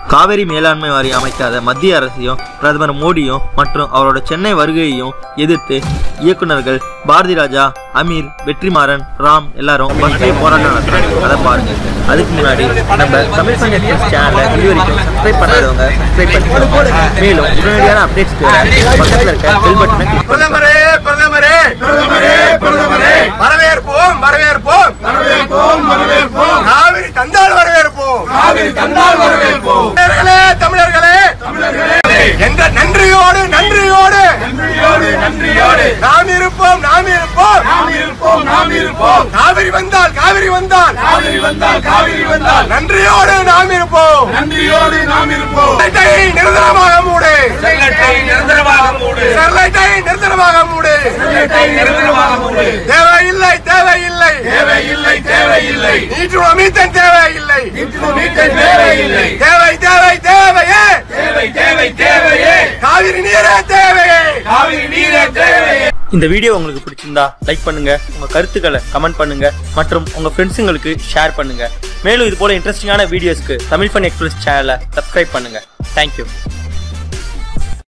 காவிரி மேலாண்மை வாரியம் அமைக்காத மத்திய அரசையும் பிரதமர் மோடியும் மற்றும் அவரோட சென்னை வருகையையும் எதிர்த்து இயக்குனர்கள் பாரதி ராஜா அமீர் வெற்றிமாறன் ராம் எல்லாரும் பஸ்லேயே போராட்டம் நடத்துறாங்க அதை பாருங்க அதுக்கு முன்னாடி நம்ம தமிழ் ஃபன் எக்ஸ்பிரஸ் சேனலை இது வரைக்கும் சப்ஸ்கிரைப் பண்ணாதவங்க சப்ஸ்கிரைப் பண்ணிக்கோங்க மேலும் உடனடியான அப்டேட்ஸ் பக்கத்தில் இருக்க பெல் பட்டனை click பிரதமரே பிரதமரே பிரதமரே பிரதமரே வரவேற்போம் வரவேற்போம் வரவேற்போம் வரவேற்போம் காவிரி தந்தால் வரவேற்போம் காவிரி தந்தால் வரவேற்போம் தமிழர்களே தமிழர்களே தமிழர்களே என்ற நன்றியோடு நன்றியோடு நன்றியோடு நன்றியோடு நாம் இருப்போம் நாம் இருப்போம் நாம் இருப்போம் நாம் இருப்போம் காவிரி வந்தால் காவிரி வந்தால் காவிரி வந்தால் காவிரி வந்தால் நன்றியோடு நாம் இருப்போம் நன்றியோடு நாம் இருப்போம் நிரந்தரமாக மூடு நிரந்தரமாக மூடு ஸ்டெர்லைட்டை நிரந்தரமாக மூடு ஸ்டெர்லைட்டை நிரந்தரமாக மூடு தேவையில்லை தேவையில்லை தேவையில்லை தேவையில்லை நீற்றுவ மீத்தன் தேவையில்லை நீற்றுவ மீத்தன் தேவையில்லை தேவை தேவை தேவையே தேவை தேவை தேவையே காவிரி நீரே தேவையே காவிரி நீரே தேவையே இந்த வீடியோ உங்களுக்கு பிடிச்சிருந்தா லைக் பண்ணுங்க உங்க கருத்துக்களை கமெண்ட் பண்ணுங்க மற்றும் உங்க ஃப்ரெண்ட்ஸுங்களுக்கு ஷேர் பண்ணுங்க மேலும் இது போல இன்ட்ரெஸ்டிங்கான வீடியோஸ்க்கு தமிழ் ஃபன் எக்ஸ்பிரஸ் சேனலை சப்ஸ்கிரைப் பண்ணுங்க தேங்க்யூ